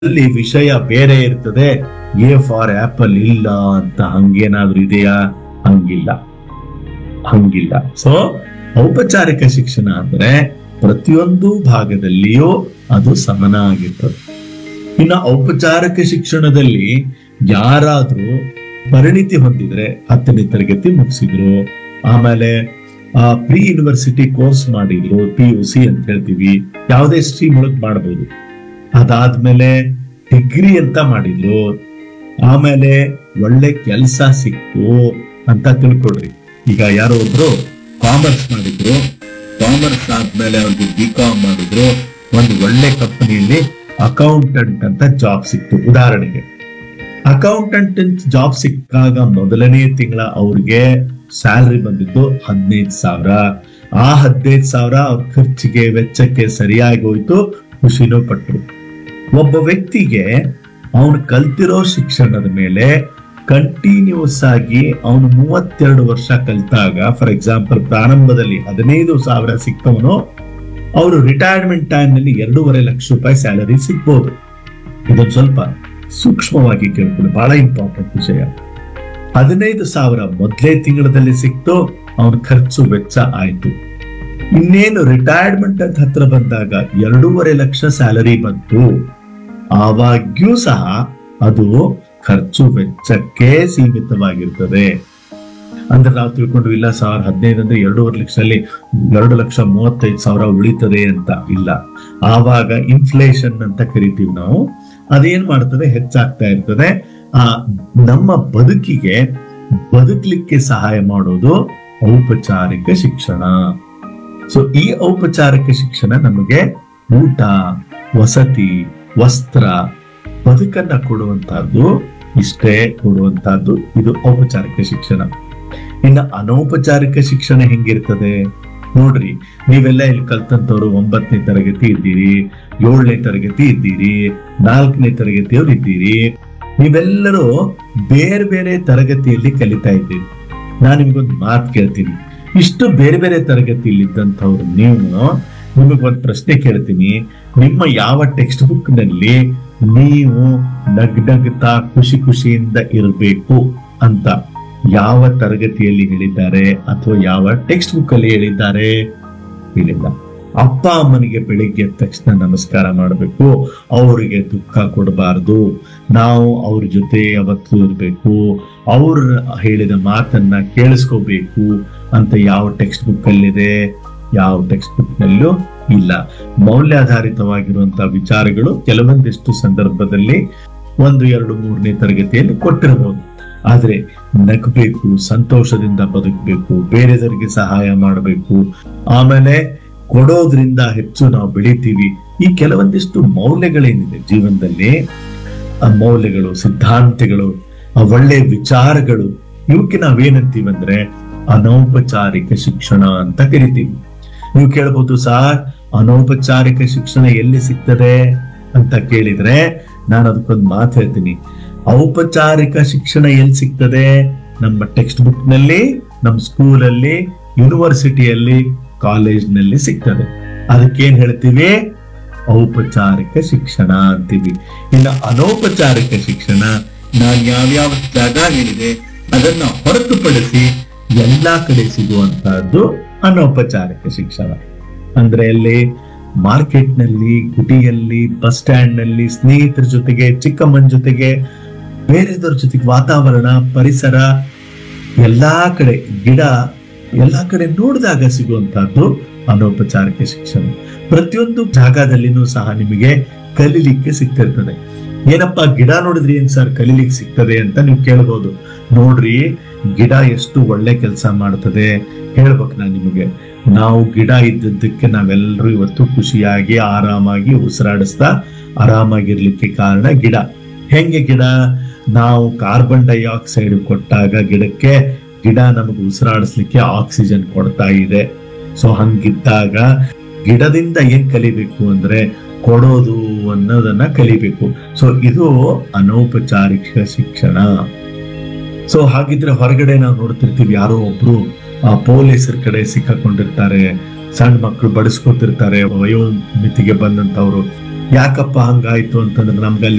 ಅಲ್ಲಿ ವಿಷಯ ಬೇರೆ ಇರ್ತದೆ ಎ ಫಾರ್ ಆಪಲ್ ಇಲ್ಲ ಅಂತ ಹಂಗೇನಾದ್ರೂ ಇದೆಯಾ ಹಂಗಿಲ್ಲ ಹಂಗಿಲ್ಲ ಸೊ ಔಪಚಾರಿಕ ಶಿಕ್ಷಣ ಅಂದ್ರೆ ಪ್ರತಿಯೊಂದು ಭಾಗದಲ್ಲಿಯೂ ಅದು ಸಮನ ಆಗಿರ್ತದೆ ಇನ್ನು ಔಪಚಾರಿಕ ಶಿಕ್ಷಣದಲ್ಲಿ ಯಾರಾದ್ರೂ ಪರಿಣಿತಿ ಹೊಂದಿದ್ರೆ ಹತ್ತನೇ ತರಗತಿ ಮುಗಿಸಿದ್ರು ಆಮೇಲೆ ಪ್ರೀ ಯೂನಿವರ್ಸಿಟಿ ಕೋರ್ಸ್ ಮಾಡಿದ್ರು ಪಿ ಯು ಸಿ ಅಂತ ಹೇಳ್ತೀವಿ ಯಾವುದೇ ಸ್ಟ್ರೀಮ್ ಒಳಗ್ ಮಾಡಬಹುದು ಅದಾದ್ಮೇಲೆ ಡಿಗ್ರಿ ಅಂತ ಮಾಡಿದ್ರು ಆಮೇಲೆ ಒಳ್ಳೆ ಕೆಲಸ ಸಿಕ್ತು ಅಂತ ತಿಳ್ಕೊಡ್ರಿ ಈಗ ಯಾರೋ ಒಬ್ರು ಕಾಮರ್ಸ್ ಮಾಡಿದ್ರು ಕಾಮರ್ಸ್ ಆದ್ಮೇಲೆ ಅವ್ರಿಗೆ ಬಿ ಕಾಮ್ ಮಾಡಿದ್ರು ಒಂದು ಒಳ್ಳೆ ಕಂಪನಿಯಲ್ಲಿ ಅಕೌಂಟೆಂಟ್ ಅಂತ ಜಾಬ್ ಸಿಕ್ತು ಉದಾಹರಣೆಗೆ ಅಕೌಂಟೆಂಟ್ ಜಾಬ್ ಸಿಕ್ಕಾಗ ಮೊದಲನೇ ತಿಂಗಳ ಅವ್ರಿಗೆ ಸ್ಯಾಲ್ರಿ ಬಂದಿದ್ದು ಹದಿನೈದು ಸಾವಿರ ಆ ಹದಿನೈದು ಸಾವಿರ ಅವ್ರ ಖರ್ಚಿಗೆ ವೆಚ್ಚಕ್ಕೆ ಸರಿಯಾಗಿ ಹೋಯ್ತು ಖುಷಿನೂ ಪಟ್ರು ಒಬ್ಬ ವ್ಯಕ್ತಿಗೆ ಅವನು ಕಲ್ತಿರೋ ಶಿಕ್ಷಣದ ಮೇಲೆ ಕಂಟಿನ್ಯೂಸ್ ಆಗಿ ಅವನು ಮೂವತ್ತೆರಡು ವರ್ಷ ಕಲ್ತಾಗ ಫಾರ್ ಎಕ್ಸಾಂಪಲ್ ಪ್ರಾರಂಭದಲ್ಲಿ ಹದಿನೈದು ಸಾವಿರ ಸಿಕ್ಕವನು ಅವರು ರಿಟೈರ್ಮೆಂಟ್ ಟೈಮ್ ನಲ್ಲಿ ಎರಡೂವರೆ ಲಕ್ಷ ರೂಪಾಯಿ ಸ್ಯಾಲರಿ ಸಿಗ್ಬೋದು ಇದೊಂದು ಸ್ವಲ್ಪ ಸೂಕ್ಷ್ಮವಾಗಿ ಕೇಳ್ಕೊಳ್ಳಿ ಬಹಳ ಇಂಪಾರ್ಟೆಂಟ್ ವಿಷಯ ಹದಿನೈದು ಸಾವಿರ ಮೊದಲೇ ತಿಂಗಳಲ್ಲಿ ಸಿಕ್ತು ಅವನ ಖರ್ಚು ವೆಚ್ಚ ಆಯ್ತು ಇನ್ನೇನು ರಿಟೈರ್ಮೆಂಟ್ ಅಂತ ಹತ್ರ ಬಂದಾಗ ಎರಡೂವರೆ ಲಕ್ಷ ಸ್ಯಾಲರಿ ಬಂತು ಆವಾಗ್ಯೂ ಸಹ ಅದು ಖರ್ಚು ವೆಚ್ಚಕ್ಕೆ ಸೀಮಿತವಾಗಿರ್ತದೆ ಅಂದ್ರೆ ನಾವು ತಿಳ್ಕೊಂಡು ಇಲ್ಲ ಸಾವಿರ ಹದಿನೈದು ಅಂದ್ರೆ ಎರಡೂವರೆ ಲಕ್ಷದಲ್ಲಿ ಎರಡು ಲಕ್ಷ ಮೂವತ್ತೈದು ಸಾವಿರ ಉಳಿತದೆ ಅಂತ ಇಲ್ಲ ಆವಾಗ ಇನ್ಫ್ಲೇಷನ್ ಅಂತ ಕರಿತೀವಿ ನಾವು ಅದೇನ್ ಮಾಡ್ತದೆ ಹೆಚ್ಚಾಗ್ತಾ ಇರ್ತದೆ ಆ ನಮ್ಮ ಬದುಕಿಗೆ ಬದುಕಲಿಕ್ಕೆ ಸಹಾಯ ಮಾಡೋದು ಔಪಚಾರಿಕ ಶಿಕ್ಷಣ ಸೊ ಈ ಔಪಚಾರಿಕ ಶಿಕ್ಷಣ ನಮಗೆ ಊಟ ವಸತಿ ವಸ್ತ್ರ ಬದುಕನ್ನ ಕೊಡುವಂತಹದ್ದು ಇಷ್ಟೇ ಕೊಡುವಂತಹದ್ದು ಇದು ಔಪಚಾರಿಕ ಶಿಕ್ಷಣ ಇನ್ನು ಅನೌಪಚಾರಿಕ ಶಿಕ್ಷಣ ಹೆಂಗಿರ್ತದೆ ನೋಡ್ರಿ ನೀವೆಲ್ಲ ಇಲ್ಲಿ ಕಲ್ತಂತವ್ರು ಒಂಬತ್ತನೇ ತರಗತಿ ಇದ್ದೀರಿ ಏಳನೇ ತರಗತಿ ಇದ್ದೀರಿ ನಾಲ್ಕನೇ ತರಗತಿಯವ್ರು ಇದ್ದೀರಿ ನೀವೆಲ್ಲರೂ ಬೇರೆ ಬೇರೆ ತರಗತಿಯಲ್ಲಿ ಕಲಿತಾ ಇದ್ದೀರಿ ನಾನು ನಿಮ್ಗೊಂದು ಮಾತು ಕೇಳ್ತೀನಿ ಇಷ್ಟು ಬೇರೆ ಬೇರೆ ತರಗತಿಯಲ್ಲಿ ಇದ್ದಂಥವ್ರು ನೀವು ನಿಮಗೊಂದು ಪ್ರಶ್ನೆ ಕೇಳ್ತೀನಿ ನಿಮ್ಮ ಯಾವ ಟೆಕ್ಸ್ಟ್ ಬುಕ್ ನಲ್ಲಿ ನೀವು ನಗ್ನಗ್ತಾ ಖುಷಿ ಖುಷಿಯಿಂದ ಇರಬೇಕು ಅಂತ ಯಾವ ತರಗತಿಯಲ್ಲಿ ಹೇಳಿದ್ದಾರೆ ಅಥವಾ ಯಾವ ಟೆಕ್ಸ್ಟ್ ಬುಕ್ ಅಲ್ಲಿ ಹೇಳಿದ್ದಾರೆ ಹೇಳಿಲ್ಲ ಅಪ್ಪ ಅಮ್ಮನಿಗೆ ಬೆಳಿಗ್ಗೆ ಎದ್ದ ತಕ್ಷಣ ನಮಸ್ಕಾರ ಮಾಡಬೇಕು ಅವರಿಗೆ ದುಃಖ ಕೊಡಬಾರದು ನಾವು ಅವ್ರ ಜೊತೆ ಯಾವತ್ತೂ ಇರಬೇಕು ಅವ್ರ ಹೇಳಿದ ಮಾತನ್ನ ಕೇಳಿಸ್ಕೋಬೇಕು ಅಂತ ಯಾವ ಟೆಕ್ಸ್ಟ್ ಬುಕ್ ಅಲ್ಲಿದೆ ಯಾವ ಟೆಕ್ಸ್ಟ್ ಬುಕ್ ನಲ್ಲೂ ಇಲ್ಲ ಮೌಲ್ಯಾಧಾರಿತವಾಗಿರುವಂತಹ ವಿಚಾರಗಳು ಕೆಲವೊಂದಿಷ್ಟು ಸಂದರ್ಭದಲ್ಲಿ ಒಂದು ಎರಡು ಮೂರನೇ ತರಗತಿಯಲ್ಲಿ ಕೊಟ್ಟಿರಬಹುದು ಆದ್ರೆ ನಗಬೇಕು ಸಂತೋಷದಿಂದ ಬದುಕಬೇಕು ಬೇರೆದವರಿಗೆ ಸಹಾಯ ಮಾಡಬೇಕು ಆಮೇಲೆ ಕೊಡೋದ್ರಿಂದ ಹೆಚ್ಚು ನಾವು ಬೆಳಿತೀವಿ ಈ ಕೆಲವೊಂದಿಷ್ಟು ಮೌಲ್ಯಗಳೇನಿದೆ ಜೀವನದಲ್ಲಿ ಆ ಮೌಲ್ಯಗಳು ಸಿದ್ಧಾಂತಗಳು ಆ ಒಳ್ಳೆ ವಿಚಾರಗಳು ಇವಕ್ಕೆ ನಾವೇನಂತೀವಂದ್ರೆ ಅನೌಪಚಾರಿಕ ಶಿಕ್ಷಣ ಅಂತ ಕರಿತೀವಿ ನೀವು ಕೇಳ್ಬೋದು ಸಾರ್ ಅನೌಪಚಾರಿಕ ಶಿಕ್ಷಣ ಎಲ್ಲಿ ಸಿಗ್ತದೆ ಅಂತ ಕೇಳಿದ್ರೆ ನಾನು ಅದಕ್ಕೊಂದು ಮಾತು ಹೇಳ್ತೀನಿ ಔಪಚಾರಿಕ ಶಿಕ್ಷಣ ಎಲ್ಲಿ ಸಿಗ್ತದೆ ನಮ್ಮ ಟೆಕ್ಸ್ಟ್ ಬುಕ್ ನಲ್ಲಿ ನಮ್ಮ ಸ್ಕೂಲಲ್ಲಿ ಯೂನಿವರ್ಸಿಟಿಯಲ್ಲಿ ಕಾಲೇಜ್ನಲ್ಲಿ ಸಿಗ್ತದೆ ಅದಕ್ಕೇನ್ ಹೇಳ್ತೀವಿ ಔಪಚಾರಿಕ ಶಿಕ್ಷಣ ಅಂತೀವಿ ಇನ್ನು ಅನೌಪಚಾರಿಕ ಶಿಕ್ಷಣ ನಾನು ಯಾವ್ಯಾವ ಜಾಗ ಹೇಳಿದೆ ಅದನ್ನ ಹೊರತುಪಡಿಸಿ ಎಲ್ಲಾ ಕಡೆ ಸಿಗುವಂತಹದ್ದು ಅನೌಪಚಾರಿಕ ಶಿಕ್ಷಣ ಅಂದ್ರೆ ಅಲ್ಲಿ ಮಾರ್ಕೆಟ್ ನಲ್ಲಿ ಗುಡಿಯಲ್ಲಿ ಬಸ್ ಸ್ಟ್ಯಾಂಡ್ ನಲ್ಲಿ ಸ್ನೇಹಿತರ ಜೊತೆಗೆ ಚಿಕ್ಕಮ್ಮನ ಜೊತೆಗೆ ಬೇರೆದವ್ರ ಜೊತೆಗೆ ವಾತಾವರಣ ಪರಿಸರ ಎಲ್ಲಾ ಕಡೆ ಗಿಡ ಎಲ್ಲಾ ಕಡೆ ನೋಡಿದಾಗ ಸಿಗುವಂತಹದ್ದು ಅನೌಪಚಾರಿಕ ಶಿಕ್ಷಣ ಪ್ರತಿಯೊಂದು ಜಾಗದಲ್ಲಿನೂ ಸಹ ನಿಮಗೆ ಕಲೀಲಿಕ್ಕೆ ಸಿಗ್ತಿರ್ತದೆ ಏನಪ್ಪಾ ಗಿಡ ನೋಡಿದ್ರಿ ಏನ್ ಸರ್ ಕಲೀಲಿಕ್ಕೆ ಸಿಗ್ತದೆ ಅಂತ ನೀವು ಕೇಳ್ಬೋದು ನೋಡ್ರಿ ಗಿಡ ಎಷ್ಟು ಒಳ್ಳೆ ಕೆಲಸ ಮಾಡ್ತದೆ ಹೇಳ್ಬೇಕು ನಾನು ನಿಮಗೆ ನಾವು ಗಿಡ ಇದ್ದದ್ದಕ್ಕೆ ನಾವೆಲ್ಲರೂ ಇವತ್ತು ಖುಷಿಯಾಗಿ ಆರಾಮಾಗಿ ಉಸಿರಾಡಿಸ್ತಾ ಆರಾಮಾಗಿರ್ಲಿಕ್ಕೆ ಕಾರಣ ಗಿಡ ಹೆಂಗೆ ಗಿಡ ನಾವು ಕಾರ್ಬನ್ ಡೈಆಕ್ಸೈಡ್ ಕೊಟ್ಟಾಗ ಗಿಡಕ್ಕೆ ಗಿಡ ನಮಗೆ ಉಸಿರಾಡಿಸ್ಲಿಕ್ಕೆ ಆಕ್ಸಿಜನ್ ಕೊಡ್ತಾ ಇದೆ ಸೊ ಹಂಗಿದ್ದಾಗ ಗಿಡದಿಂದ ಏನ್ ಕಲಿಬೇಕು ಅಂದ್ರೆ ಕೊಡೋದು ಅನ್ನೋದನ್ನ ಕಲಿಬೇಕು ಸೊ ಇದು ಅನೌಪಚಾರಿಕ ಶಿಕ್ಷಣ ಸೊ ಹಾಗಿದ್ರೆ ಹೊರಗಡೆ ನಾವು ನೋಡ್ತಿರ್ತೀವಿ ಯಾರೋ ಒಬ್ರು ಆ ಪೊಲೀಸರ ಕಡೆ ಸಿಕ್ಕಾಕೊಂಡಿರ್ತಾರೆ ಸಣ್ಣ ಮಕ್ಕಳು ಬಡಿಸ್ಕೊತಿರ್ತಾರೆ ವಯೋಮಿತಿಗೆ ಬಂದಂತವ್ರು ಯಾಕಪ್ಪ ಹಂಗಾಯ್ತು ಅಂತಂದ್ರೆ ನಮ್ಗಲ್ಲಿ